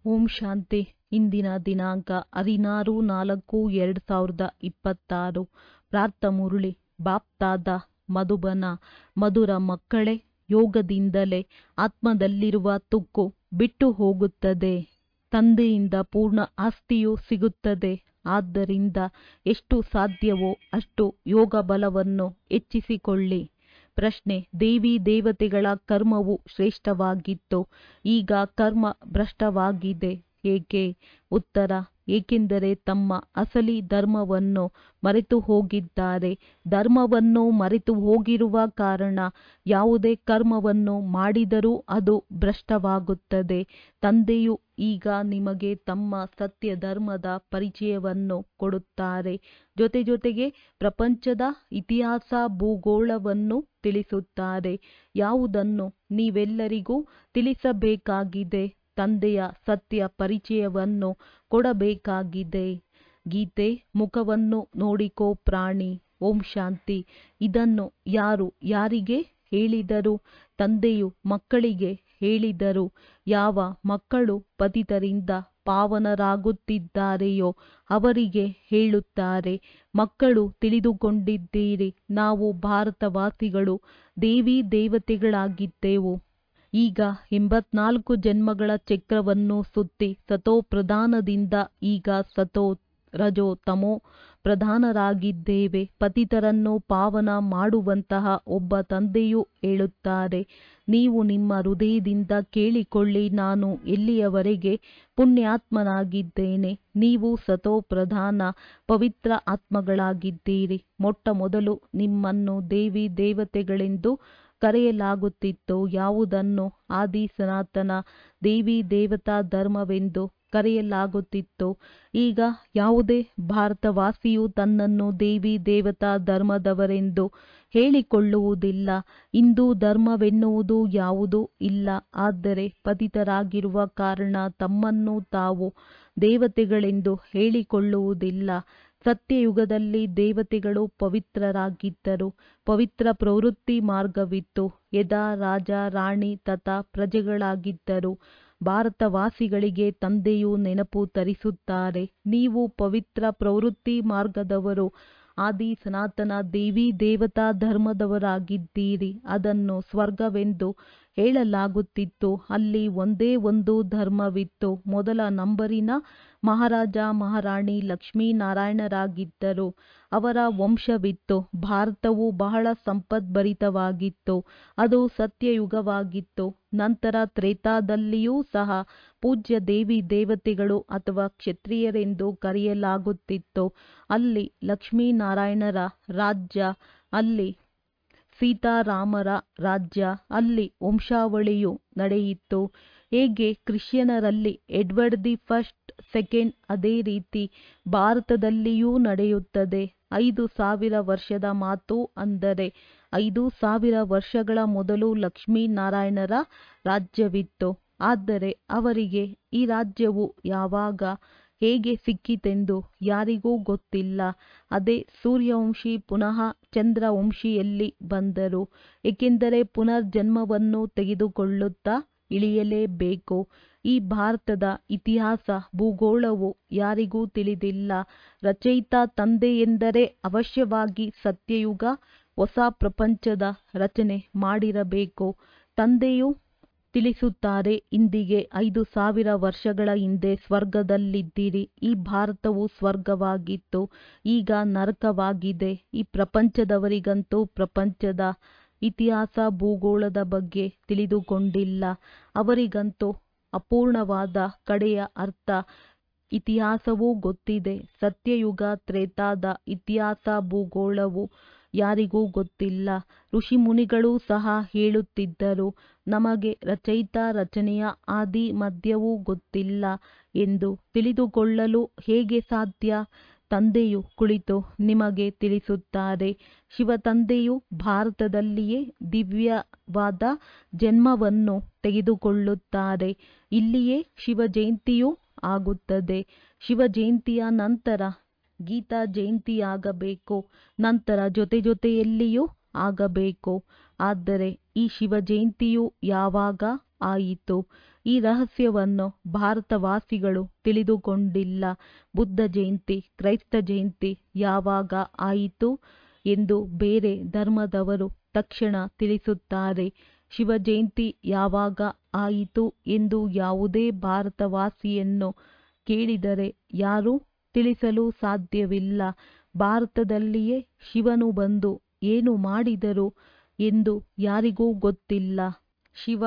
ಓಂ ಶಾಂತಿ ಇಂದಿನ ದಿನಾಂಕ ಹದಿನಾರು ನಾಲ್ಕು ಎರಡು ಸಾವಿರದ ಇಪ್ಪತ್ತಾರು ಪ್ರಾರ್ಥ ಮುರಳಿ ಬಾಪ್ತಾದ ಮಧುಬನ ಮಧುರ ಮಕ್ಕಳೇ ಯೋಗದಿಂದಲೇ ಆತ್ಮದಲ್ಲಿರುವ ತುಕ್ಕು ಬಿಟ್ಟು ಹೋಗುತ್ತದೆ ತಂದೆಯಿಂದ ಪೂರ್ಣ ಆಸ್ತಿಯು ಸಿಗುತ್ತದೆ ಆದ್ದರಿಂದ ಎಷ್ಟು ಸಾಧ್ಯವೋ ಅಷ್ಟು ಯೋಗ ಬಲವನ್ನು ಹೆಚ್ಚಿಸಿಕೊಳ್ಳಿ ಪ್ರಶ್ನೆ ದೇವಿ ದೇವತೆಗಳ ಕರ್ಮವು ಶ್ರೇಷ್ಠವಾಗಿತ್ತು ಈಗ ಕರ್ಮ ಭ್ರಷ್ಟವಾಗಿದೆ ಏಕೆ ಉತ್ತರ ಏಕೆಂದರೆ ತಮ್ಮ ಅಸಲಿ ಧರ್ಮವನ್ನು ಮರೆತು ಹೋಗಿದ್ದಾರೆ ಧರ್ಮವನ್ನು ಮರೆತು ಹೋಗಿರುವ ಕಾರಣ ಯಾವುದೇ ಕರ್ಮವನ್ನು ಮಾಡಿದರೂ ಅದು ಭ್ರಷ್ಟವಾಗುತ್ತದೆ ತಂದೆಯು ಈಗ ನಿಮಗೆ ತಮ್ಮ ಸತ್ಯ ಧರ್ಮದ ಪರಿಚಯವನ್ನು ಕೊಡುತ್ತಾರೆ ಜೊತೆ ಜೊತೆಗೆ ಪ್ರಪಂಚದ ಇತಿಹಾಸ ಭೂಗೋಳವನ್ನು ತಿಳಿಸುತ್ತಾರೆ ಯಾವುದನ್ನು ನೀವೆಲ್ಲರಿಗೂ ತಿಳಿಸಬೇಕಾಗಿದೆ ತಂದೆಯ ಸತ್ಯ ಪರಿಚಯವನ್ನು ಕೊಡಬೇಕಾಗಿದೆ ಗೀತೆ ಮುಖವನ್ನು ನೋಡಿಕೋ ಪ್ರಾಣಿ ಓಂ ಶಾಂತಿ ಇದನ್ನು ಯಾರು ಯಾರಿಗೆ ಹೇಳಿದರು ತಂದೆಯು ಮಕ್ಕಳಿಗೆ ಹೇಳಿದರು ಯಾವ ಮಕ್ಕಳು ಪತಿತರಿಂದ ಪಾವನರಾಗುತ್ತಿದ್ದಾರೆಯೋ ಅವರಿಗೆ ಹೇಳುತ್ತಾರೆ ಮಕ್ಕಳು ತಿಳಿದುಕೊಂಡಿದ್ದೀರಿ ನಾವು ಭಾರತವಾಸಿಗಳು ದೇವಿ ದೇವತೆಗಳಾಗಿದ್ದೆವು ಈಗ ಎಂಬತ್ನಾಲ್ಕು ಜನ್ಮಗಳ ಚಕ್ರವನ್ನು ಸುತ್ತಿ ಸತೋ ಪ್ರಧಾನದಿಂದ ಈಗ ಸತೋ ರಜೋ ತಮೋ ಪ್ರಧಾನರಾಗಿದ್ದೇವೆ ಪತಿತರನ್ನು ಪಾವನ ಮಾಡುವಂತಹ ಒಬ್ಬ ತಂದೆಯೂ ಹೇಳುತ್ತಾರೆ ನೀವು ನಿಮ್ಮ ಹೃದಯದಿಂದ ಕೇಳಿಕೊಳ್ಳಿ ನಾನು ಎಲ್ಲಿಯವರೆಗೆ ಪುಣ್ಯಾತ್ಮನಾಗಿದ್ದೇನೆ ನೀವು ಸತೋ ಪ್ರಧಾನ ಪವಿತ್ರ ಆತ್ಮಗಳಾಗಿದ್ದೀರಿ ಮೊಟ್ಟ ಮೊದಲು ನಿಮ್ಮನ್ನು ದೇವಿ ದೇವತೆಗಳೆಂದು ಕರೆಯಲಾಗುತ್ತಿತ್ತು ಯಾವುದನ್ನು ಆದಿ ಸನಾತನ ದೇವಿ ದೇವತಾ ಧರ್ಮವೆಂದು ಕರೆಯಲಾಗುತ್ತಿತ್ತು ಈಗ ಯಾವುದೇ ಭಾರತವಾಸಿಯು ತನ್ನನ್ನು ದೇವಿ ದೇವತಾ ಧರ್ಮದವರೆಂದು ಹೇಳಿಕೊಳ್ಳುವುದಿಲ್ಲ ಹಿಂದೂ ಧರ್ಮವೆನ್ನುವುದು ಯಾವುದೂ ಇಲ್ಲ ಆದರೆ ಪತಿತರಾಗಿರುವ ಕಾರಣ ತಮ್ಮನ್ನು ತಾವು ದೇವತೆಗಳೆಂದು ಹೇಳಿಕೊಳ್ಳುವುದಿಲ್ಲ ಸತ್ಯಯುಗದಲ್ಲಿ ದೇವತೆಗಳು ಪವಿತ್ರರಾಗಿದ್ದರು ಪವಿತ್ರ ಪ್ರವೃತ್ತಿ ಮಾರ್ಗವಿತ್ತು ಯದಾ ರಾಜ ರಾಣಿ ತಥಾ ಪ್ರಜೆಗಳಾಗಿದ್ದರು ಭಾರತವಾಸಿಗಳಿಗೆ ತಂದೆಯು ನೆನಪು ತರಿಸುತ್ತಾರೆ ನೀವು ಪವಿತ್ರ ಪ್ರವೃತ್ತಿ ಮಾರ್ಗದವರು ಆದಿ ಸನಾತನ ದೇವಿ ದೇವತಾ ಧರ್ಮದವರಾಗಿದ್ದೀರಿ ಅದನ್ನು ಸ್ವರ್ಗವೆಂದು ಹೇಳಲಾಗುತ್ತಿತ್ತು ಅಲ್ಲಿ ಒಂದೇ ಒಂದು ಧರ್ಮವಿತ್ತು ಮೊದಲ ನಂಬರಿನ ಮಹಾರಾಜ ಮಹಾರಾಣಿ ಲಕ್ಷ್ಮೀನಾರಾಯಣರಾಗಿದ್ದರು ಅವರ ವಂಶವಿತ್ತು ಭಾರತವು ಬಹಳ ಸಂಪದ್ಭರಿತವಾಗಿತ್ತು ಅದು ಸತ್ಯಯುಗವಾಗಿತ್ತು ನಂತರ ತ್ರೇತಾದಲ್ಲಿಯೂ ಸಹ ಪೂಜ್ಯ ದೇವಿ ದೇವತೆಗಳು ಅಥವಾ ಕ್ಷತ್ರಿಯರೆಂದು ಕರೆಯಲಾಗುತ್ತಿತ್ತು ಅಲ್ಲಿ ಲಕ್ಷ್ಮೀನಾರಾಯಣರ ರಾಜ್ಯ ಅಲ್ಲಿ ಸೀತಾರಾಮರ ರಾಜ್ಯ ಅಲ್ಲಿ ವಂಶಾವಳಿಯು ನಡೆಯಿತು ಹೇಗೆ ಕ್ರಿಶ್ಚಿಯನರಲ್ಲಿ ಎಡ್ವರ್ಡ್ ದಿ ಫಸ್ಟ್ ಸೆಕೆಂಡ್ ಅದೇ ರೀತಿ ಭಾರತದಲ್ಲಿಯೂ ನಡೆಯುತ್ತದೆ ಐದು ಸಾವಿರ ವರ್ಷದ ಮಾತು ಅಂದರೆ ಐದು ಸಾವಿರ ವರ್ಷಗಳ ಮೊದಲು ಲಕ್ಷ್ಮೀನಾರಾಯಣರ ರಾಜ್ಯವಿತ್ತು ಆದರೆ ಅವರಿಗೆ ಈ ರಾಜ್ಯವು ಯಾವಾಗ ಹೇಗೆ ಸಿಕ್ಕಿತೆಂದು ಯಾರಿಗೂ ಗೊತ್ತಿಲ್ಲ ಅದೇ ಸೂರ್ಯವಂಶಿ ಪುನಃ ಚಂದ್ರವಂಶಿಯಲ್ಲಿ ಬಂದರು ಏಕೆಂದರೆ ಪುನರ್ಜನ್ಮವನ್ನು ತೆಗೆದುಕೊಳ್ಳುತ್ತಾ ಇಳಿಯಲೇಬೇಕು ಈ ಭಾರತದ ಇತಿಹಾಸ ಭೂಗೋಳವು ಯಾರಿಗೂ ತಿಳಿದಿಲ್ಲ ರಚಯಿತ ತಂದೆ ಎಂದರೆ ಅವಶ್ಯವಾಗಿ ಸತ್ಯಯುಗ ಹೊಸ ಪ್ರಪಂಚದ ರಚನೆ ಮಾಡಿರಬೇಕು ತಂದೆಯು ತಿಳಿಸುತ್ತಾರೆ ಇಂದಿಗೆ ಐದು ಸಾವಿರ ವರ್ಷಗಳ ಹಿಂದೆ ಸ್ವರ್ಗದಲ್ಲಿದ್ದಿರಿ ಈ ಭಾರತವು ಸ್ವರ್ಗವಾಗಿತ್ತು ಈಗ ನರಕವಾಗಿದೆ ಈ ಪ್ರಪಂಚದವರಿಗಂತೂ ಪ್ರಪಂಚದ ಇತಿಹಾಸ ಭೂಗೋಳದ ಬಗ್ಗೆ ತಿಳಿದುಕೊಂಡಿಲ್ಲ ಅವರಿಗಂತೂ ಅಪೂರ್ಣವಾದ ಕಡೆಯ ಅರ್ಥ ಇತಿಹಾಸವೂ ಗೊತ್ತಿದೆ ಸತ್ಯಯುಗ ತ್ರೇತಾದ ಇತಿಹಾಸ ಭೂಗೋಳವು ಯಾರಿಗೂ ಗೊತ್ತಿಲ್ಲ ಋಷಿಮುನಿಗಳೂ ಸಹ ಹೇಳುತ್ತಿದ್ದರು ನಮಗೆ ರಚಯಿತ ರಚನೆಯ ಆದಿ ಮಧ್ಯವೂ ಗೊತ್ತಿಲ್ಲ ಎಂದು ತಿಳಿದುಕೊಳ್ಳಲು ಹೇಗೆ ಸಾಧ್ಯ ತಂದೆಯು ಕುಳಿತು ನಿಮಗೆ ತಿಳಿಸುತ್ತಾರೆ ಶಿವತಂದೆಯು ಭಾರತದಲ್ಲಿಯೇ ದಿವ್ಯವಾದ ಜನ್ಮವನ್ನು ತೆಗೆದುಕೊಳ್ಳುತ್ತಾರೆ ಇಲ್ಲಿಯೇ ಶಿವ ಜಯಂತಿಯೂ ಆಗುತ್ತದೆ ಶಿವ ಜಯಂತಿಯ ನಂತರ ಗೀತಾ ಜಯಂತಿಯಾಗಬೇಕು ನಂತರ ಜೊತೆ ಜೊತೆಯಲ್ಲಿಯೂ ಆಗಬೇಕು ಆದರೆ ಈ ಶಿವಜಯಂತಿಯು ಯಾವಾಗ ಆಯಿತು ಈ ರಹಸ್ಯವನ್ನು ಭಾರತವಾಸಿಗಳು ತಿಳಿದುಕೊಂಡಿಲ್ಲ ಬುದ್ಧ ಜಯಂತಿ ಕ್ರೈಸ್ತ ಜಯಂತಿ ಯಾವಾಗ ಆಯಿತು ಎಂದು ಬೇರೆ ಧರ್ಮದವರು ತಕ್ಷಣ ತಿಳಿಸುತ್ತಾರೆ ಶಿವಜಯಂತಿ ಯಾವಾಗ ಆಯಿತು ಎಂದು ಯಾವುದೇ ಭಾರತವಾಸಿಯನ್ನು ಕೇಳಿದರೆ ಯಾರೂ ತಿಳಿಸಲು ಸಾಧ್ಯವಿಲ್ಲ ಭಾರತದಲ್ಲಿಯೇ ಶಿವನು ಬಂದು ಏನು ಮಾಡಿದರು ಎಂದು ಯಾರಿಗೂ ಗೊತ್ತಿಲ್ಲ ಶಿವ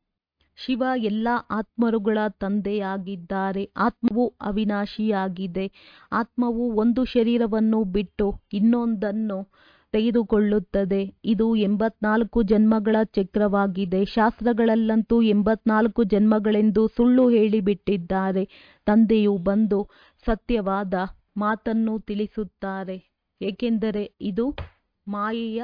ಶಿವ ಎಲ್ಲ ಆತ್ಮರುಗಳ ತಂದೆಯಾಗಿದ್ದಾರೆ ಆತ್ಮವು ಅವಿನಾಶಿಯಾಗಿದೆ ಆತ್ಮವು ಒಂದು ಶರೀರವನ್ನು ಬಿಟ್ಟು ಇನ್ನೊಂದನ್ನು ತೆಗೆದುಕೊಳ್ಳುತ್ತದೆ ಇದು ಎಂಬತ್ನಾಲ್ಕು ಜನ್ಮಗಳ ಚಕ್ರವಾಗಿದೆ ಶಾಸ್ತ್ರಗಳಲ್ಲಂತೂ ಎಂಬತ್ನಾಲ್ಕು ಜನ್ಮಗಳೆಂದು ಸುಳ್ಳು ಹೇಳಿಬಿಟ್ಟಿದ್ದಾರೆ ತಂದೆಯು ಬಂದು ಸತ್ಯವಾದ ಮಾತನ್ನು ತಿಳಿಸುತ್ತಾರೆ ಏಕೆಂದರೆ ಇದು ಮಾಯೆಯ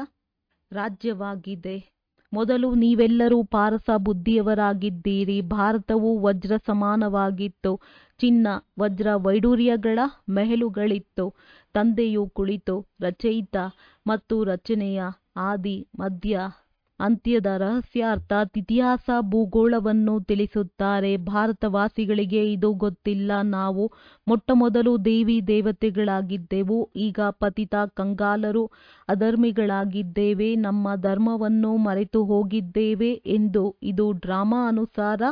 ರಾಜ್ಯವಾಗಿದೆ ಮೊದಲು ನೀವೆಲ್ಲರೂ ಪಾರಸ ಬುದ್ಧಿಯವರಾಗಿದ್ದೀರಿ ಭಾರತವು ವಜ್ರ ಸಮಾನವಾಗಿತ್ತು ಚಿನ್ನ ವಜ್ರ ವೈಡೂರ್ಯಗಳ ಮೆಹಲುಗಳಿತ್ತು ತಂದೆಯು ಕುಳಿತು ರಚಯಿತ ಮತ್ತು ರಚನೆಯ ಆದಿ ಮಧ್ಯ ಅಂತ್ಯದ ರಹಸ್ಯ ಅರ್ಥಾತ್ ಇತಿಹಾಸ ಭೂಗೋಳವನ್ನು ತಿಳಿಸುತ್ತಾರೆ ಭಾರತವಾಸಿಗಳಿಗೆ ಇದು ಗೊತ್ತಿಲ್ಲ ನಾವು ಮೊಟ್ಟಮೊದಲು ದೇವಿ ದೇವತೆಗಳಾಗಿದ್ದೆವು ಈಗ ಪತಿತ ಕಂಗಾಲರು ಅಧರ್ಮಿಗಳಾಗಿದ್ದೇವೆ ನಮ್ಮ ಧರ್ಮವನ್ನು ಮರೆತು ಹೋಗಿದ್ದೇವೆ ಎಂದು ಇದು ಡ್ರಾಮಾ ಅನುಸಾರ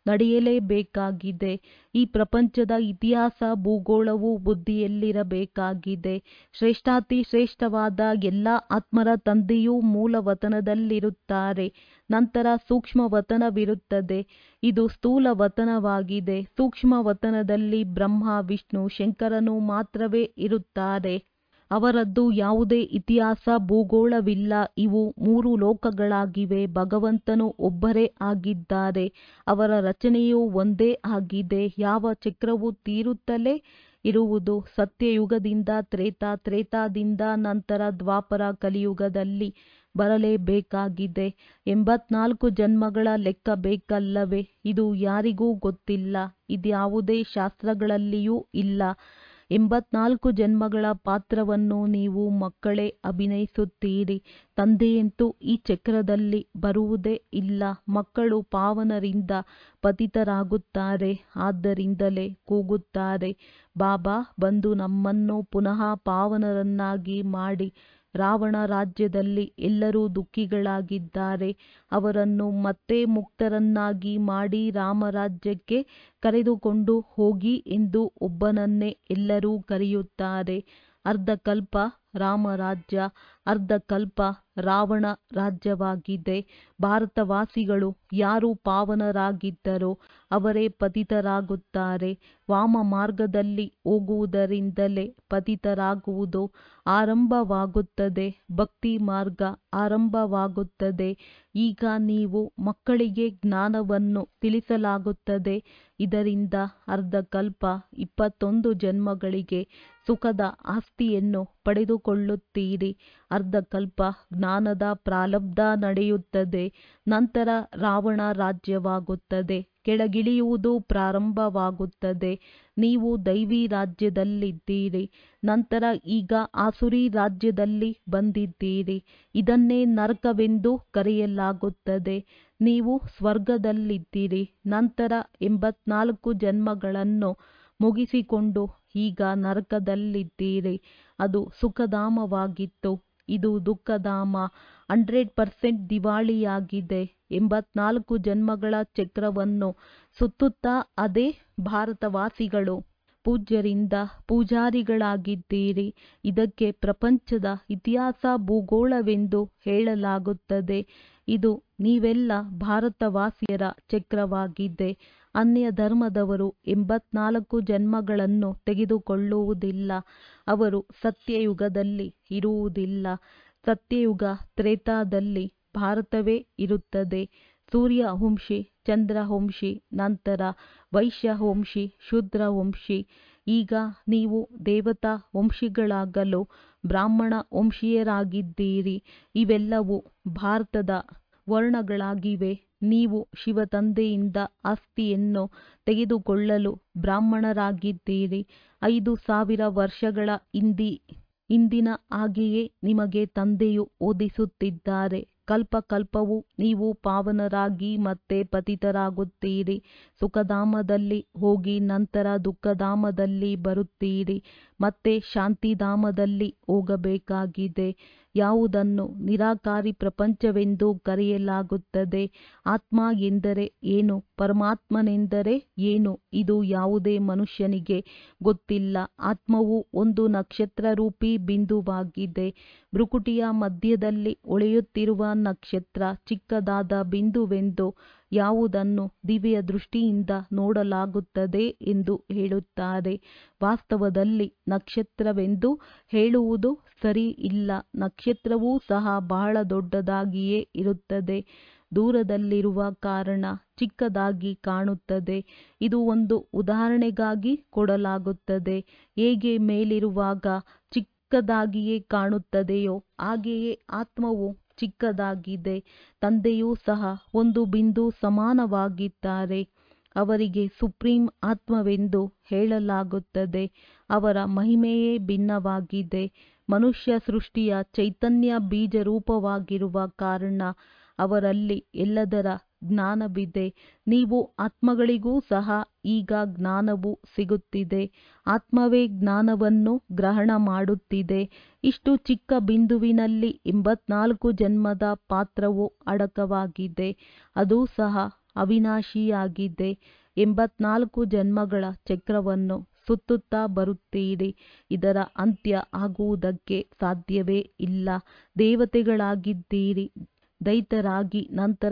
ನಡೆಯಲೇಬೇಕಾಗಿದೆ ಈ ಪ್ರಪಂಚದ ಇತಿಹಾಸ ಭೂಗೋಳವು ಬುದ್ಧಿಯಲ್ಲಿರಬೇಕಾಗಿದೆ ಶ್ರೇಷ್ಠಾತಿ ಶ್ರೇಷ್ಠವಾದ ಎಲ್ಲ ಆತ್ಮರ ತಂದೆಯೂ ಮೂಲ ವತನದಲ್ಲಿರುತ್ತಾರೆ ನಂತರ ಸೂಕ್ಷ್ಮ ವತನವಿರುತ್ತದೆ ಇದು ಸ್ಥೂಲ ವತನವಾಗಿದೆ ಸೂಕ್ಷ್ಮ ವತನದಲ್ಲಿ ಬ್ರಹ್ಮ ವಿಷ್ಣು ಶಂಕರನು ಮಾತ್ರವೇ ಇರುತ್ತಾರೆ ಅವರದ್ದು ಯಾವುದೇ ಇತಿಹಾಸ ಭೂಗೋಳವಿಲ್ಲ ಇವು ಮೂರು ಲೋಕಗಳಾಗಿವೆ ಭಗವಂತನು ಒಬ್ಬರೇ ಆಗಿದ್ದಾರೆ ಅವರ ರಚನೆಯು ಒಂದೇ ಆಗಿದೆ ಯಾವ ಚಕ್ರವು ತೀರುತ್ತಲೇ ಇರುವುದು ಸತ್ಯಯುಗದಿಂದ ತ್ರೇತಾ ತ್ರೇತಾದಿಂದ ನಂತರ ದ್ವಾಪರ ಕಲಿಯುಗದಲ್ಲಿ ಬರಲೇಬೇಕಾಗಿದೆ ಎಂಬತ್ನಾಲ್ಕು ಜನ್ಮಗಳ ಲೆಕ್ಕ ಬೇಕಲ್ಲವೇ ಇದು ಯಾರಿಗೂ ಗೊತ್ತಿಲ್ಲ ಇದ್ಯಾವುದೇ ಶಾಸ್ತ್ರಗಳಲ್ಲಿಯೂ ಇಲ್ಲ ಎಂಬತ್ನಾಲ್ಕು ಜನ್ಮಗಳ ಪಾತ್ರವನ್ನು ನೀವು ಮಕ್ಕಳೇ ಅಭಿನಯಿಸುತ್ತೀರಿ ತಂದೆಯಂತೂ ಈ ಚಕ್ರದಲ್ಲಿ ಬರುವುದೇ ಇಲ್ಲ ಮಕ್ಕಳು ಪಾವನರಿಂದ ಪತಿತರಾಗುತ್ತಾರೆ ಆದ್ದರಿಂದಲೇ ಕೂಗುತ್ತಾರೆ ಬಾಬಾ ಬಂದು ನಮ್ಮನ್ನು ಪುನಃ ಪಾವನರನ್ನಾಗಿ ಮಾಡಿ ರಾವಣ ರಾಜ್ಯದಲ್ಲಿ ಎಲ್ಲರೂ ದುಃಖಿಗಳಾಗಿದ್ದಾರೆ ಅವರನ್ನು ಮತ್ತೆ ಮುಕ್ತರನ್ನಾಗಿ ಮಾಡಿ ರಾಮರಾಜ್ಯಕ್ಕೆ ಕರೆದುಕೊಂಡು ಹೋಗಿ ಎಂದು ಒಬ್ಬನನ್ನೇ ಎಲ್ಲರೂ ಕರೆಯುತ್ತಾರೆ ಅರ್ಧಕಲ್ಪ ರಾಮರಾಜ್ಯ ಅರ್ಧಕಲ್ಪ ರಾವಣ ರಾಜ್ಯವಾಗಿದೆ ಭಾರತವಾಸಿಗಳು ಯಾರು ಪಾವನರಾಗಿದ್ದರೋ ಅವರೇ ಪತಿತರಾಗುತ್ತಾರೆ ವಾಮ ಮಾರ್ಗದಲ್ಲಿ ಹೋಗುವುದರಿಂದಲೇ ಪತಿತರಾಗುವುದು ಆರಂಭವಾಗುತ್ತದೆ ಭಕ್ತಿ ಮಾರ್ಗ ಆರಂಭವಾಗುತ್ತದೆ ಈಗ ನೀವು ಮಕ್ಕಳಿಗೆ ಜ್ಞಾನವನ್ನು ತಿಳಿಸಲಾಗುತ್ತದೆ ಇದರಿಂದ ಅರ್ಧಕಲ್ಪ ಇಪ್ಪತ್ತೊಂದು ಜನ್ಮಗಳಿಗೆ ಸುಖದ ಆಸ್ತಿಯನ್ನು ಪಡೆದುಕೊಳ್ಳುತ್ತೀರಿ ಅರ್ಧಕಲ್ಪ ಜ್ಞಾನದ ಪ್ರಾರಬ್ಧ ನಡೆಯುತ್ತದೆ ನಂತರ ರಾವಣ ರಾಜ್ಯವಾಗುತ್ತದೆ ಕೆಳಗಿಳಿಯುವುದು ಪ್ರಾರಂಭವಾಗುತ್ತದೆ ನೀವು ದೈವಿ ರಾಜ್ಯದಲ್ಲಿದ್ದೀರಿ ನಂತರ ಈಗ ಆಸುರಿ ರಾಜ್ಯದಲ್ಲಿ ಬಂದಿದ್ದೀರಿ ಇದನ್ನೇ ನರಕವೆಂದು ಕರೆಯಲಾಗುತ್ತದೆ ನೀವು ಸ್ವರ್ಗದಲ್ಲಿದ್ದೀರಿ ನಂತರ ಎಂಬತ್ನಾಲ್ಕು ಜನ್ಮಗಳನ್ನು ಮುಗಿಸಿಕೊಂಡು ಈಗ ನರಕದಲ್ಲಿದ್ದೀರಿ ಅದು ಸುಖಧಾಮವಾಗಿತ್ತು ಇದು ದುಃಖಧಾಮ ಹಂಡ್ರೆಡ್ ಪರ್ಸೆಂಟ್ ದಿವಾಳಿಯಾಗಿದೆ ಎಂಬತ್ನಾಲ್ಕು ಜನ್ಮಗಳ ಚಕ್ರವನ್ನು ಸುತ್ತುತ್ತಾ ಅದೇ ಭಾರತವಾಸಿಗಳು ಪೂಜ್ಯರಿಂದ ಪೂಜಾರಿಗಳಾಗಿದ್ದೀರಿ ಇದಕ್ಕೆ ಪ್ರಪಂಚದ ಇತಿಹಾಸ ಭೂಗೋಳವೆಂದು ಹೇಳಲಾಗುತ್ತದೆ ಇದು ನೀವೆಲ್ಲ ಭಾರತವಾಸಿಯರ ಚಕ್ರವಾಗಿದೆ ಅನ್ಯ ಧರ್ಮದವರು ಎಂಬತ್ನಾಲ್ಕು ಜನ್ಮಗಳನ್ನು ತೆಗೆದುಕೊಳ್ಳುವುದಿಲ್ಲ ಅವರು ಸತ್ಯಯುಗದಲ್ಲಿ ಇರುವುದಿಲ್ಲ ಸತ್ಯಯುಗ ತ್ರೇತಾದಲ್ಲಿ ಭಾರತವೇ ಇರುತ್ತದೆ ಸೂರ್ಯವಂಶಿ ಚಂದ್ರವಂಶಿ ನಂತರ ವೈಶ್ಯವಂಶಿ ಶೂದ್ರವಂಶಿ ಈಗ ನೀವು ದೇವತಾ ವಂಶಿಗಳಾಗಲು ಬ್ರಾಹ್ಮಣ ವಂಶೀಯರಾಗಿದ್ದೀರಿ ಇವೆಲ್ಲವೂ ಭಾರತದ ವರ್ಣಗಳಾಗಿವೆ ನೀವು ಶಿವತಂದೆಯಿಂದ ಆಸ್ತಿಯನ್ನು ತೆಗೆದುಕೊಳ್ಳಲು ಬ್ರಾಹ್ಮಣರಾಗಿದ್ದೀರಿ ಐದು ಸಾವಿರ ವರ್ಷಗಳ ಹಿಂದಿ ಇಂದಿನ ಹಾಗೆಯೇ ನಿಮಗೆ ತಂದೆಯು ಓದಿಸುತ್ತಿದ್ದಾರೆ ಕಲ್ಪ ಕಲ್ಪವೂ ನೀವು ಪಾವನರಾಗಿ ಮತ್ತೆ ಪತಿತರಾಗುತ್ತೀರಿ ಸುಖಧಾಮದಲ್ಲಿ ಹೋಗಿ ನಂತರ ದುಃಖಧಾಮದಲ್ಲಿ ಬರುತ್ತೀರಿ ಮತ್ತೆ ಶಾಂತಿಧಾಮದಲ್ಲಿ ಹೋಗಬೇಕಾಗಿದೆ ಯಾವುದನ್ನು ನಿರಾಕಾರಿ ಪ್ರಪಂಚವೆಂದು ಕರೆಯಲಾಗುತ್ತದೆ ಆತ್ಮ ಎಂದರೆ ಏನು ಪರಮಾತ್ಮನೆಂದರೆ ಏನು ಇದು ಯಾವುದೇ ಮನುಷ್ಯನಿಗೆ ಗೊತ್ತಿಲ್ಲ ಆತ್ಮವು ಒಂದು ನಕ್ಷತ್ರರೂಪಿ ಬಿಂದುವಾಗಿದೆ ಭ್ರುಕುಟಿಯ ಮಧ್ಯದಲ್ಲಿ ಹೊಳೆಯುತ್ತಿರುವ ನಕ್ಷತ್ರ ಚಿಕ್ಕದಾದ ಬಿಂದುವೆಂದು ಯಾವುದನ್ನು ದಿವ್ಯ ದೃಷ್ಟಿಯಿಂದ ನೋಡಲಾಗುತ್ತದೆ ಎಂದು ಹೇಳುತ್ತಾರೆ ವಾಸ್ತವದಲ್ಲಿ ನಕ್ಷತ್ರವೆಂದು ಹೇಳುವುದು ಸರಿ ಇಲ್ಲ ನಕ್ಷತ್ರವೂ ಸಹ ಬಹಳ ದೊಡ್ಡದಾಗಿಯೇ ಇರುತ್ತದೆ ದೂರದಲ್ಲಿರುವ ಕಾರಣ ಚಿಕ್ಕದಾಗಿ ಕಾಣುತ್ತದೆ ಇದು ಒಂದು ಉದಾಹರಣೆಗಾಗಿ ಕೊಡಲಾಗುತ್ತದೆ ಹೇಗೆ ಮೇಲಿರುವಾಗ ಚಿಕ್ಕದಾಗಿಯೇ ಕಾಣುತ್ತದೆಯೋ ಹಾಗೆಯೇ ಆತ್ಮವು ಚಿಕ್ಕದಾಗಿದೆ ತಂದೆಯೂ ಸಹ ಒಂದು ಬಿಂದು ಸಮಾನವಾಗಿದ್ದಾರೆ ಅವರಿಗೆ ಸುಪ್ರೀಂ ಆತ್ಮವೆಂದು ಹೇಳಲಾಗುತ್ತದೆ ಅವರ ಮಹಿಮೆಯೇ ಭಿನ್ನವಾಗಿದೆ ಮನುಷ್ಯ ಸೃಷ್ಟಿಯ ಚೈತನ್ಯ ಬೀಜರೂಪವಾಗಿರುವ ಕಾರಣ ಅವರಲ್ಲಿ ಎಲ್ಲದರ ಜ್ಞಾನವಿದೆ ನೀವು ಆತ್ಮಗಳಿಗೂ ಸಹ ಈಗ ಜ್ಞಾನವು ಸಿಗುತ್ತಿದೆ ಆತ್ಮವೇ ಜ್ಞಾನವನ್ನು ಗ್ರಹಣ ಮಾಡುತ್ತಿದೆ ಇಷ್ಟು ಚಿಕ್ಕ ಬಿಂದುವಿನಲ್ಲಿ ಎಂಬತ್ನಾಲ್ಕು ಜನ್ಮದ ಪಾತ್ರವು ಅಡಕವಾಗಿದೆ ಅದು ಸಹ ಅವಿನಾಶಿಯಾಗಿದೆ ಎಂಬತ್ನಾಲ್ಕು ಜನ್ಮಗಳ ಚಕ್ರವನ್ನು ಸುತ್ತುತ್ತಾ ಬರುತ್ತೀರಿ ಇದರ ಅಂತ್ಯ ಆಗುವುದಕ್ಕೆ ಸಾಧ್ಯವೇ ಇಲ್ಲ ದೇವತೆಗಳಾಗಿದ್ದೀರಿ ದೈತರಾಗಿ ನಂತರ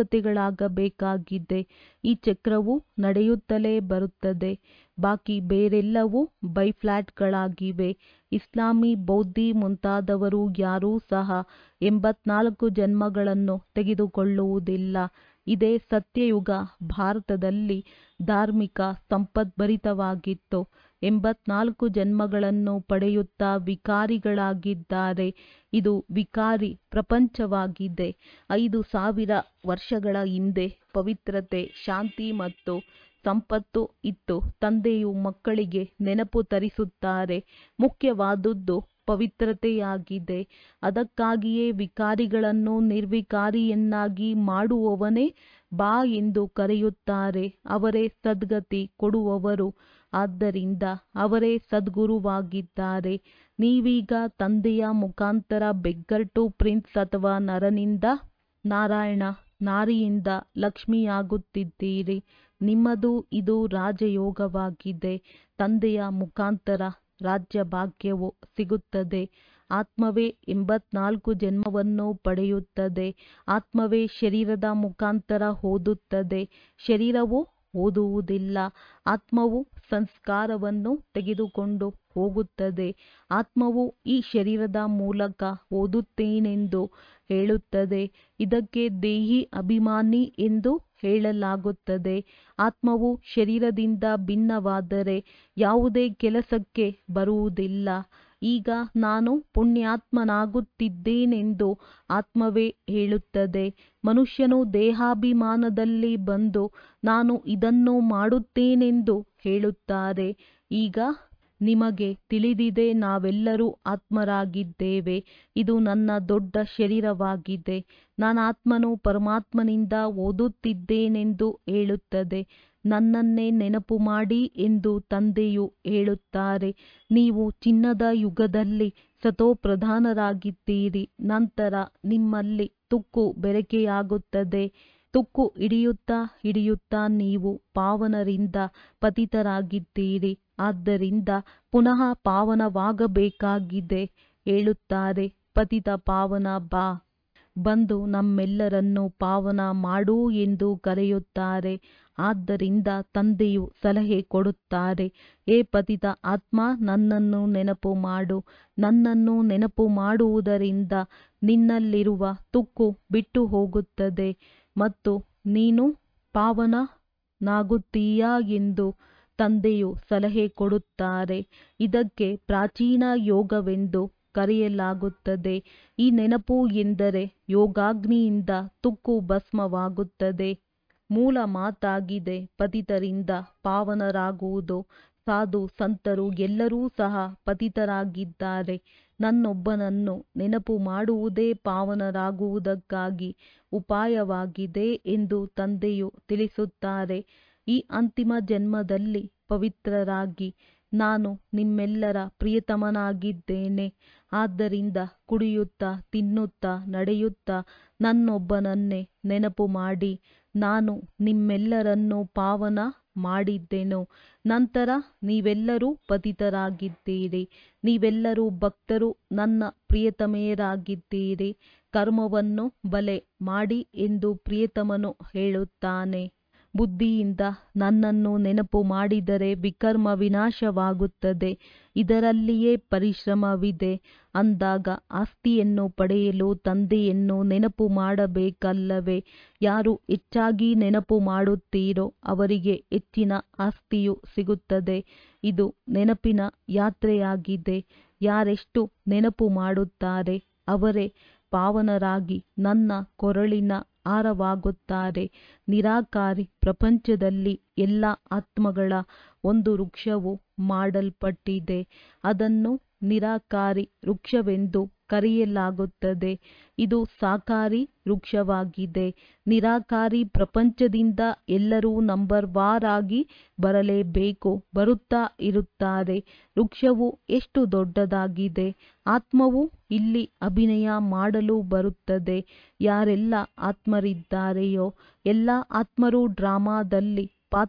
ದೇವತೆಗಳಾಗಬೇಕಾಗಿದೆ ಈ ಚಕ್ರವು ನಡೆಯುತ್ತಲೇ ಬರುತ್ತದೆ ಬಾಕಿ ಬೇರೆಲ್ಲವೂ ಬೈಫ್ಲಾಟ್ಗಳಾಗಿವೆ ಇಸ್ಲಾಮಿ ಬೌದ್ಧಿ ಮುಂತಾದವರು ಯಾರೂ ಸಹ ಎಂಬತ್ನಾಲ್ಕು ಜನ್ಮಗಳನ್ನು ತೆಗೆದುಕೊಳ್ಳುವುದಿಲ್ಲ ಇದೇ ಸತ್ಯಯುಗ ಭಾರತದಲ್ಲಿ ಧಾರ್ಮಿಕ ಸಂಪದ್ಭರಿತವಾಗಿತ್ತು ಎಂಬತ್ನಾಲ್ಕು ಜನ್ಮಗಳನ್ನು ಪಡೆಯುತ್ತಾ ವಿಕಾರಿಗಳಾಗಿದ್ದಾರೆ ಇದು ವಿಕಾರಿ ಪ್ರಪಂಚವಾಗಿದೆ ಐದು ಸಾವಿರ ವರ್ಷಗಳ ಹಿಂದೆ ಪವಿತ್ರತೆ ಶಾಂತಿ ಮತ್ತು ಸಂಪತ್ತು ಇತ್ತು ತಂದೆಯು ಮಕ್ಕಳಿಗೆ ನೆನಪು ತರಿಸುತ್ತಾರೆ ಮುಖ್ಯವಾದುದು ಪವಿತ್ರತೆಯಾಗಿದೆ ಅದಕ್ಕಾಗಿಯೇ ವಿಕಾರಿಗಳನ್ನು ನಿರ್ವಿಕಾರಿಯನ್ನಾಗಿ ಮಾಡುವವನೇ ಬಾ ಎಂದು ಕರೆಯುತ್ತಾರೆ ಅವರೇ ಸದ್ಗತಿ ಕೊಡುವವರು ಆದ್ದರಿಂದ ಅವರೇ ಸದ್ಗುರುವಾಗಿದ್ದಾರೆ ನೀವೀಗ ತಂದೆಯ ಮುಖಾಂತರ ಬೆಗ್ಗರ್ ಟು ಪ್ರಿನ್ಸ್ ಅಥವಾ ನರನಿಂದ ನಾರಾಯಣ ನಾರಿಯಿಂದ ಲಕ್ಷ್ಮಿಯಾಗುತ್ತಿದ್ದೀರಿ ನಿಮ್ಮದು ಇದು ರಾಜಯೋಗವಾಗಿದೆ ತಂದೆಯ ಮುಖಾಂತರ ರಾಜ್ಯಭಾಗ್ಯವು ಸಿಗುತ್ತದೆ ಆತ್ಮವೇ ಎಂಬತ್ನಾಲ್ಕು ಜನ್ಮವನ್ನು ಪಡೆಯುತ್ತದೆ ಆತ್ಮವೇ ಶರೀರದ ಮುಖಾಂತರ ಓದುತ್ತದೆ ಶರೀರವು ಓದುವುದಿಲ್ಲ ಆತ್ಮವು ಸಂಸ್ಕಾರವನ್ನು ತೆಗೆದುಕೊಂಡು ಹೋಗುತ್ತದೆ ಆತ್ಮವು ಈ ಶರೀರದ ಮೂಲಕ ಓದುತ್ತೇನೆಂದು ಹೇಳುತ್ತದೆ ಇದಕ್ಕೆ ದೇಹಿ ಅಭಿಮಾನಿ ಎಂದು ಹೇಳಲಾಗುತ್ತದೆ ಆತ್ಮವು ಶರೀರದಿಂದ ಭಿನ್ನವಾದರೆ ಯಾವುದೇ ಕೆಲಸಕ್ಕೆ ಬರುವುದಿಲ್ಲ ಈಗ ನಾನು ಪುಣ್ಯಾತ್ಮನಾಗುತ್ತಿದ್ದೇನೆಂದು ಆತ್ಮವೇ ಹೇಳುತ್ತದೆ ಮನುಷ್ಯನು ದೇಹಾಭಿಮಾನದಲ್ಲಿ ಬಂದು ನಾನು ಇದನ್ನು ಮಾಡುತ್ತೇನೆಂದು ಹೇಳುತ್ತಾರೆ ಈಗ ನಿಮಗೆ ತಿಳಿದಿದೆ ನಾವೆಲ್ಲರೂ ಆತ್ಮರಾಗಿದ್ದೇವೆ ಇದು ನನ್ನ ದೊಡ್ಡ ಶರೀರವಾಗಿದೆ ನಾನಾತ್ಮನು ಪರಮಾತ್ಮನಿಂದ ಓದುತ್ತಿದ್ದೇನೆಂದು ಹೇಳುತ್ತದೆ ನನ್ನನ್ನೇ ನೆನಪು ಮಾಡಿ ಎಂದು ತಂದೆಯು ಹೇಳುತ್ತಾರೆ ನೀವು ಚಿನ್ನದ ಯುಗದಲ್ಲಿ ಸತೋಪ್ರಧಾನರಾಗಿದ್ದೀರಿ ನಂತರ ನಿಮ್ಮಲ್ಲಿ ತುಕ್ಕು ಬೆರಕೆಯಾಗುತ್ತದೆ ತುಕ್ಕು ಹಿಡಿಯುತ್ತಾ ಹಿಡಿಯುತ್ತಾ ನೀವು ಪಾವನರಿಂದ ಪತಿತರಾಗಿದ್ದೀರಿ ಆದ್ದರಿಂದ ಪುನಃ ಪಾವನವಾಗಬೇಕಾಗಿದೆ ಹೇಳುತ್ತಾರೆ ಪತಿತ ಪಾವನ ಬಾ ಬಂದು ನಮ್ಮೆಲ್ಲರನ್ನು ಪಾವನ ಮಾಡು ಎಂದು ಕರೆಯುತ್ತಾರೆ ಆದ್ದರಿಂದ ತಂದೆಯು ಸಲಹೆ ಕೊಡುತ್ತಾರೆ ಏ ಪತಿತ ಆತ್ಮ ನನ್ನನ್ನು ನೆನಪು ಮಾಡು ನನ್ನನ್ನು ನೆನಪು ಮಾಡುವುದರಿಂದ ನಿನ್ನಲ್ಲಿರುವ ತುಕ್ಕು ಬಿಟ್ಟು ಹೋಗುತ್ತದೆ ಮತ್ತು ನೀನು ಪಾವನನಾಗುತ್ತೀಯಾ ಎಂದು ತಂದೆಯು ಸಲಹೆ ಕೊಡುತ್ತಾರೆ ಇದಕ್ಕೆ ಪ್ರಾಚೀನ ಯೋಗವೆಂದು ಕರೆಯಲಾಗುತ್ತದೆ ಈ ನೆನಪು ಎಂದರೆ ಯೋಗಾಗ್ನಿಯಿಂದ ತುಕ್ಕು ಭಸ್ಮವಾಗುತ್ತದೆ ಮೂಲ ಮಾತಾಗಿದೆ ಪತಿತರಿಂದ ಪಾವನರಾಗುವುದು ಸಾಧು ಸಂತರು ಎಲ್ಲರೂ ಸಹ ಪತಿತರಾಗಿದ್ದಾರೆ ನನ್ನೊಬ್ಬನನ್ನು ನೆನಪು ಮಾಡುವುದೇ ಪಾವನರಾಗುವುದಕ್ಕಾಗಿ ಉಪಾಯವಾಗಿದೆ ಎಂದು ತಂದೆಯು ತಿಳಿಸುತ್ತಾರೆ ಈ ಅಂತಿಮ ಜನ್ಮದಲ್ಲಿ ಪವಿತ್ರರಾಗಿ ನಾನು ನಿಮ್ಮೆಲ್ಲರ ಪ್ರಿಯತಮನಾಗಿದ್ದೇನೆ ಆದ್ದರಿಂದ ಕುಡಿಯುತ್ತಾ ತಿನ್ನುತ್ತಾ ನಡೆಯುತ್ತಾ ನನ್ನೊಬ್ಬನನ್ನೇ ನೆನಪು ಮಾಡಿ ನಾನು ನಿಮ್ಮೆಲ್ಲರನ್ನೂ ಪಾವನ ಮಾಡಿದ್ದೆನು ನಂತರ ನೀವೆಲ್ಲರೂ ಪತಿತರಾಗಿದ್ದೀರಿ ನೀವೆಲ್ಲರೂ ಭಕ್ತರು ನನ್ನ ಪ್ರಿಯತಮೆಯರಾಗಿದ್ದೀರಿ ಕರ್ಮವನ್ನು ಬಲೆ ಮಾಡಿ ಎಂದು ಪ್ರಿಯತಮನು ಹೇಳುತ್ತಾನೆ ಬುದ್ಧಿಯಿಂದ ನನ್ನನ್ನು ನೆನಪು ಮಾಡಿದರೆ ವಿಕರ್ಮ ವಿನಾಶವಾಗುತ್ತದೆ ಇದರಲ್ಲಿಯೇ ಪರಿಶ್ರಮವಿದೆ ಅಂದಾಗ ಆಸ್ತಿಯನ್ನು ಪಡೆಯಲು ತಂದೆಯನ್ನು ನೆನಪು ಮಾಡಬೇಕಲ್ಲವೇ ಯಾರು ಹೆಚ್ಚಾಗಿ ನೆನಪು ಮಾಡುತ್ತೀರೋ ಅವರಿಗೆ ಹೆಚ್ಚಿನ ಆಸ್ತಿಯು ಸಿಗುತ್ತದೆ ಇದು ನೆನಪಿನ ಯಾತ್ರೆಯಾಗಿದೆ ಯಾರೆಷ್ಟು ನೆನಪು ಮಾಡುತ್ತಾರೆ ಅವರೇ ಪಾವನರಾಗಿ ನನ್ನ ಕೊರಳಿನ ಹಾರವಾಗುತ್ತಾರೆ ನಿರಾಕಾರಿ ಪ್ರಪಂಚದಲ್ಲಿ ಎಲ್ಲ ಆತ್ಮಗಳ ಒಂದು ವೃಕ್ಷವು ಮಾಡಲ್ಪಟ್ಟಿದೆ ಅದನ್ನು ನಿರಾಕಾರಿ ವೃಕ್ಷವೆಂದು ಕರೆಯಲಾಗುತ್ತದೆ ಇದು ಸಾಕಾರಿ ವೃಕ್ಷವಾಗಿದೆ ನಿರಾಕಾರಿ ಪ್ರಪಂಚದಿಂದ ಎಲ್ಲರೂ ನಂಬರ್ ವಾರ್ ಆಗಿ ಬರಲೇಬೇಕು ಬರುತ್ತಾ ಇರುತ್ತಾರೆ ವೃಕ್ಷವು ಎಷ್ಟು ದೊಡ್ಡದಾಗಿದೆ ಆತ್ಮವು ಇಲ್ಲಿ ಅಭಿನಯ ಮಾಡಲು ಬರುತ್ತದೆ ಯಾರೆಲ್ಲ ಆತ್ಮರಿದ್ದಾರೆಯೋ ಎಲ್ಲ ಆತ್ಮರು ಡ್ರಾಮಾದಲ್ಲಿ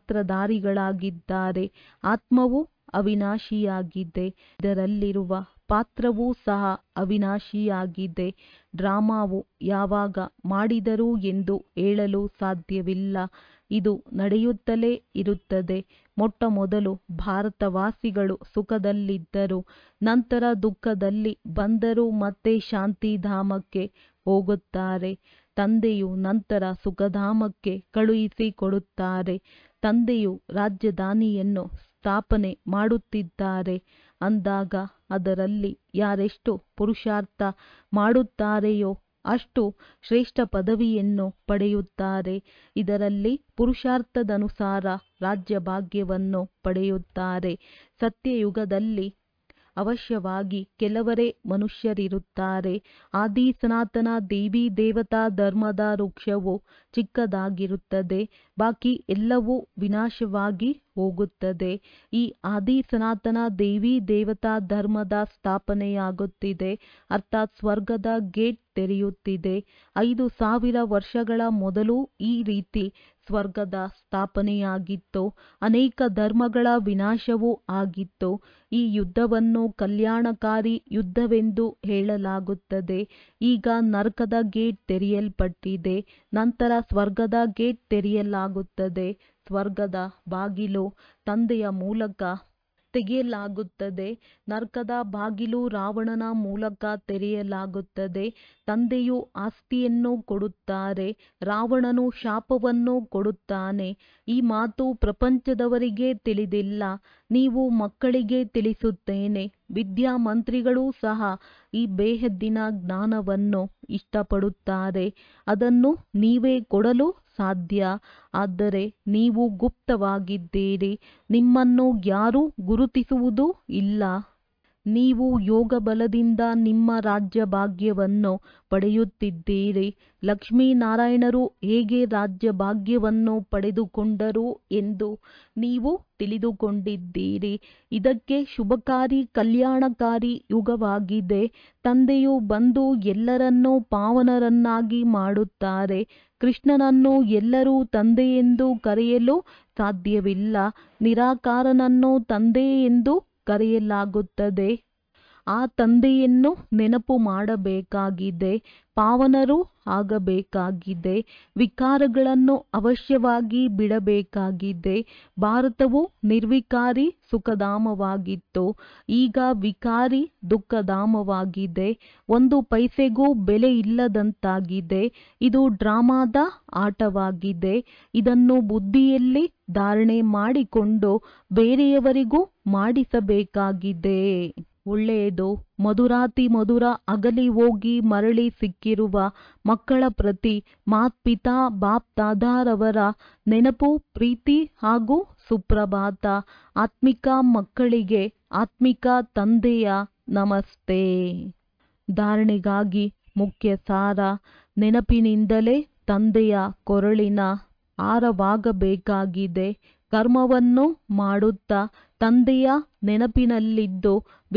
ಪಾತ್ರಧಾರಿಗಳಾಗಿದ್ದಾರೆ ಆತ್ಮವು ಅವಿನಾಶಿಯಾಗಿದೆ ಇದರಲ್ಲಿರುವ ಪಾತ್ರವೂ ಸಹ ಅವಿನಾಶಿಯಾಗಿದೆ ಡ್ರಾಮಾವು ಯಾವಾಗ ಮಾಡಿದರು ಎಂದು ಹೇಳಲು ಸಾಧ್ಯವಿಲ್ಲ ಇದು ನಡೆಯುತ್ತಲೇ ಇರುತ್ತದೆ ಮೊಟ್ಟ ಮೊದಲು ಭಾರತವಾಸಿಗಳು ಸುಖದಲ್ಲಿದ್ದರು ನಂತರ ದುಃಖದಲ್ಲಿ ಬಂದರು ಮತ್ತೆ ಶಾಂತಿಧಾಮಕ್ಕೆ ಹೋಗುತ್ತಾರೆ ತಂದೆಯು ನಂತರ ಸುಖಧಾಮಕ್ಕೆ ಕಳುಹಿಸಿಕೊಡುತ್ತಾರೆ ತಂದೆಯು ರಾಜಧಾನಿಯನ್ನು ಸ್ಥಾಪನೆ ಮಾಡುತ್ತಿದ್ದಾರೆ ಅಂದಾಗ ಅದರಲ್ಲಿ ಯಾರೆಷ್ಟು ಪುರುಷಾರ್ಥ ಮಾಡುತ್ತಾರೆಯೋ ಅಷ್ಟು ಶ್ರೇಷ್ಠ ಪದವಿಯನ್ನು ಪಡೆಯುತ್ತಾರೆ ಇದರಲ್ಲಿ ಪುರುಷಾರ್ಥದನುಸಾರ ರಾಜ್ಯಭಾಗ್ಯವನ್ನು ಪಡೆಯುತ್ತಾರೆ ಸತ್ಯಯುಗದಲ್ಲಿ ಅವಶ್ಯವಾಗಿ ಕೆಲವರೇ ಮನುಷ್ಯರಿರುತ್ತಾರೆ ಆದಿ ಸನಾತನ ದೇವಿ ದೇವತಾ ಧರ್ಮದ ವೃಕ್ಷವು ಚಿಕ್ಕದಾಗಿರುತ್ತದೆ ಬಾಕಿ ಎಲ್ಲವೂ ವಿನಾಶವಾಗಿ ಹೋಗುತ್ತದೆ ಈ ಆದಿ ಸನಾತನ ದೇವಿ ದೇವತಾ ಧರ್ಮದ ಸ್ಥಾಪನೆಯಾಗುತ್ತಿದೆ ಅರ್ಥಾತ್ ಸ್ವರ್ಗದ ಗೇಟ್ ತೆರೆಯುತ್ತಿದೆ ಐದು ಸಾವಿರ ವರ್ಷಗಳ ಮೊದಲು ಈ ರೀತಿ ಸ್ವರ್ಗದ ಸ್ಥಾಪನೆಯಾಗಿತ್ತು ಅನೇಕ ಧರ್ಮಗಳ ವಿನಾಶವೂ ಆಗಿತ್ತು ಈ ಯುದ್ಧವನ್ನು ಕಲ್ಯಾಣಕಾರಿ ಯುದ್ಧವೆಂದು ಹೇಳಲಾಗುತ್ತದೆ ಈಗ ನರಕದ ಗೇಟ್ ತೆರೆಯಲ್ಪಟ್ಟಿದೆ ನಂತರ ಸ್ವರ್ಗದ ಗೇಟ್ ತೆರೆಯಲಾಗುತ್ತದೆ ಸ್ವರ್ಗದ ಬಾಗಿಲು ತಂದೆಯ ಮೂಲಕ ತೆಗೆಯಲಾಗುತ್ತದೆ ನರಕದ ಬಾಗಿಲು ರಾವಣನ ಮೂಲಕ ತೆರೆಯಲಾಗುತ್ತದೆ ತಂದೆಯು ಆಸ್ತಿಯನ್ನು ಕೊಡುತ್ತಾರೆ ರಾವಣನು ಶಾಪವನ್ನು ಕೊಡುತ್ತಾನೆ ಈ ಮಾತು ಪ್ರಪಂಚದವರಿಗೆ ತಿಳಿದಿಲ್ಲ ನೀವು ಮಕ್ಕಳಿಗೆ ತಿಳಿಸುತ್ತೇನೆ ವಿದ್ಯಾಮಂತ್ರಿಗಳೂ ಸಹ ಈ ಬೇಹದ್ದಿನ ಜ್ಞಾನವನ್ನು ಇಷ್ಟಪಡುತ್ತಾರೆ ಅದನ್ನು ನೀವೇ ಕೊಡಲು ಸಾಧ್ಯ ಆದರೆ ನೀವು ಗುಪ್ತವಾಗಿದ್ದೀರಿ ನಿಮ್ಮನ್ನು ಯಾರೂ ಗುರುತಿಸುವುದೂ ಇಲ್ಲ ನೀವು ಯೋಗ ಬಲದಿಂದ ನಿಮ್ಮ ರಾಜ್ಯ ಭಾಗ್ಯವನ್ನು ಪಡೆಯುತ್ತಿದ್ದೀರಿ ಲಕ್ಷ್ಮೀನಾರಾಯಣರು ಹೇಗೆ ರಾಜ್ಯ ಭಾಗ್ಯವನ್ನು ಪಡೆದುಕೊಂಡರು ಎಂದು ನೀವು ತಿಳಿದುಕೊಂಡಿದ್ದೀರಿ ಇದಕ್ಕೆ ಶುಭಕಾರಿ ಕಲ್ಯಾಣಕಾರಿ ಯುಗವಾಗಿದೆ ತಂದೆಯು ಬಂದು ಎಲ್ಲರನ್ನೂ ಪಾವನರನ್ನಾಗಿ ಮಾಡುತ್ತಾರೆ ಕೃಷ್ಣನನ್ನು ಎಲ್ಲರೂ ತಂದೆಯೆಂದು ಕರೆಯಲು ಸಾಧ್ಯವಿಲ್ಲ ನಿರಾಕಾರನನ್ನು ತಂದೆ ಎಂದು ಕರೆಯಲಾಗುತ್ತದೆ ಆ ತಂದೆಯನ್ನು ನೆನಪು ಮಾಡಬೇಕಾಗಿದೆ ಪಾವನರು ಆಗಬೇಕಾಗಿದೆ ವಿಕಾರಗಳನ್ನು ಅವಶ್ಯವಾಗಿ ಬಿಡಬೇಕಾಗಿದೆ ಭಾರತವು ನಿರ್ವಿಕಾರಿ ಸುಖಧಾಮವಾಗಿತ್ತು ಈಗ ವಿಕಾರಿ ದುಃಖಧಾಮವಾಗಿದೆ ಒಂದು ಪೈಸೆಗೂ ಬೆಲೆ ಇಲ್ಲದಂತಾಗಿದೆ ಇದು ಡ್ರಾಮಾದ ಆಟವಾಗಿದೆ ಇದನ್ನು ಬುದ್ಧಿಯಲ್ಲಿ ಧಾರಣೆ ಮಾಡಿಕೊಂಡು ಬೇರೆಯವರಿಗೂ ಮಾಡಿಸಬೇಕಾಗಿದೆ ಒಳ್ಳೆಯದು ಮಧುರಾತಿ ಮಧುರ ಅಗಲಿ ಹೋಗಿ ಮರಳಿ ಸಿಕ್ಕಿರುವ ಮಕ್ಕಳ ಪ್ರತಿ ಮಾತ್ಪಿತಾ ಬಾಪ್ ದಾದಾರವರ ನೆನಪು ಪ್ರೀತಿ ಹಾಗೂ ಸುಪ್ರಭಾತ ಆತ್ಮಿಕ ಮಕ್ಕಳಿಗೆ ಆತ್ಮಿಕ ತಂದೆಯ ನಮಸ್ತೆ ಧಾರಣೆಗಾಗಿ ಮುಖ್ಯ ಸಾರ ನೆನಪಿನಿಂದಲೇ ತಂದೆಯ ಕೊರಳಿನ ಆರವಾಗಬೇಕಾಗಿದೆ ಕರ್ಮವನ್ನು ಮಾಡುತ್ತಾ ತಂದೆಯ ನೆನಪಿನಲ್ಲಿದ್ದು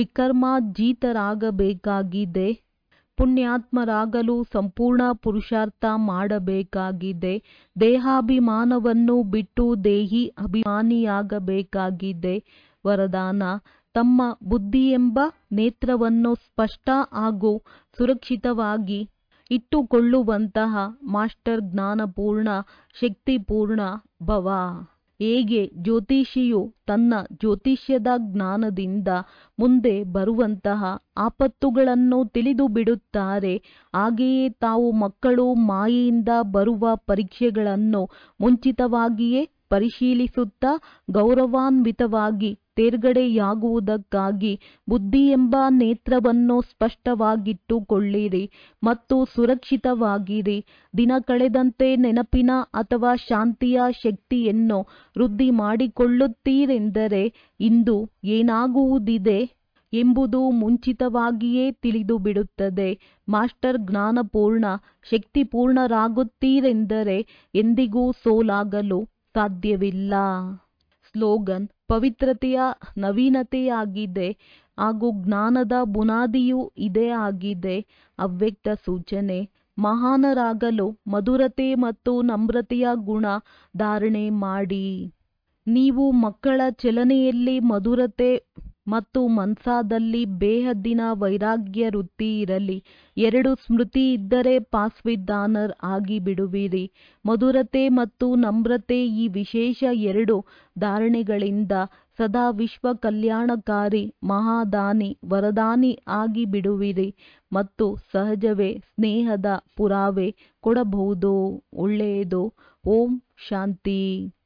ವಿಕರ್ಮಾಜೀತರಾಗಬೇಕಾಗಿದೆ ಪುಣ್ಯಾತ್ಮರಾಗಲು ಸಂಪೂರ್ಣ ಪುರುಷಾರ್ಥ ಮಾಡಬೇಕಾಗಿದೆ ದೇಹಾಭಿಮಾನವನ್ನು ಬಿಟ್ಟು ದೇಹಿ ಅಭಿಮಾನಿಯಾಗಬೇಕಾಗಿದೆ ವರದಾನ ತಮ್ಮ ಬುದ್ಧಿಯೆಂಬ ನೇತ್ರವನ್ನು ಸ್ಪಷ್ಟ ಹಾಗೂ ಸುರಕ್ಷಿತವಾಗಿ ಇಟ್ಟುಕೊಳ್ಳುವಂತಹ ಮಾಸ್ಟರ್ ಜ್ಞಾನಪೂರ್ಣ ಶಕ್ತಿಪೂರ್ಣ ಭವ ಹೇಗೆ ಜ್ಯೋತಿಷಿಯು ತನ್ನ ಜ್ಯೋತಿಷ್ಯದ ಜ್ಞಾನದಿಂದ ಮುಂದೆ ಬರುವಂತಹ ಆಪತ್ತುಗಳನ್ನು ತಿಳಿದು ಬಿಡುತ್ತಾರೆ ಹಾಗೆಯೇ ತಾವು ಮಕ್ಕಳು ಮಾಯೆಯಿಂದ ಬರುವ ಪರೀಕ್ಷೆಗಳನ್ನು ಮುಂಚಿತವಾಗಿಯೇ ಪರಿಶೀಲಿಸುತ್ತಾ ಗೌರವಾನ್ವಿತವಾಗಿ ತೇರ್ಗಡೆಯಾಗುವುದಕ್ಕಾಗಿ ಬುದ್ಧಿ ಎಂಬ ನೇತ್ರವನ್ನು ಸ್ಪಷ್ಟವಾಗಿಟ್ಟುಕೊಳ್ಳಿರಿ ಮತ್ತು ಸುರಕ್ಷಿತವಾಗಿರಿ ದಿನ ಕಳೆದಂತೆ ನೆನಪಿನ ಅಥವಾ ಶಾಂತಿಯ ಶಕ್ತಿಯನ್ನು ವೃದ್ಧಿ ಮಾಡಿಕೊಳ್ಳುತ್ತೀರೆಂದರೆ ಇಂದು ಏನಾಗುವುದಿದೆ ಎಂಬುದು ಮುಂಚಿತವಾಗಿಯೇ ತಿಳಿದು ಬಿಡುತ್ತದೆ ಮಾಸ್ಟರ್ ಜ್ಞಾನಪೂರ್ಣ ಶಕ್ತಿಪೂರ್ಣರಾಗುತ್ತೀರೆಂದರೆ ಎಂದಿಗೂ ಸೋಲಾಗಲು ಸಾಧ್ಯವಿಲ್ಲ ಸ್ಲೋಗನ್ ಪವಿತ್ರತೆಯ ನವೀನತೆಯಾಗಿದೆ ಹಾಗೂ ಜ್ಞಾನದ ಬುನಾದಿಯೂ ಇದೇ ಆಗಿದೆ ಅವ್ಯಕ್ತ ಸೂಚನೆ ಮಹಾನರಾಗಲು ಮಧುರತೆ ಮತ್ತು ನಮ್ರತೆಯ ಗುಣ ಧಾರಣೆ ಮಾಡಿ ನೀವು ಮಕ್ಕಳ ಚಲನೆಯಲ್ಲಿ ಮಧುರತೆ ಮತ್ತು ಮನ್ಸಾದಲ್ಲಿ ಬೇಹದ್ದಿನ ವೈರಾಗ್ಯ ವೃತ್ತಿ ಇರಲಿ ಎರಡು ಸ್ಮೃತಿ ಇದ್ದರೆ ಪಾಸ್ವಿದ್ ಆನರ್ ಆಗಿ ಬಿಡುವಿರಿ ಮಧುರತೆ ಮತ್ತು ನಮ್ರತೆ ಈ ವಿಶೇಷ ಎರಡು ಧಾರಣೆಗಳಿಂದ ಸದಾ ವಿಶ್ವ ಕಲ್ಯಾಣಕಾರಿ ಮಹಾದಾನಿ ವರದಾನಿ ಆಗಿ ಬಿಡುವಿರಿ ಮತ್ತು ಸಹಜವೇ ಸ್ನೇಹದ ಪುರಾವೆ ಕೊಡಬಹುದು ಒಳ್ಳೆಯದು ಓಂ ಶಾಂತಿ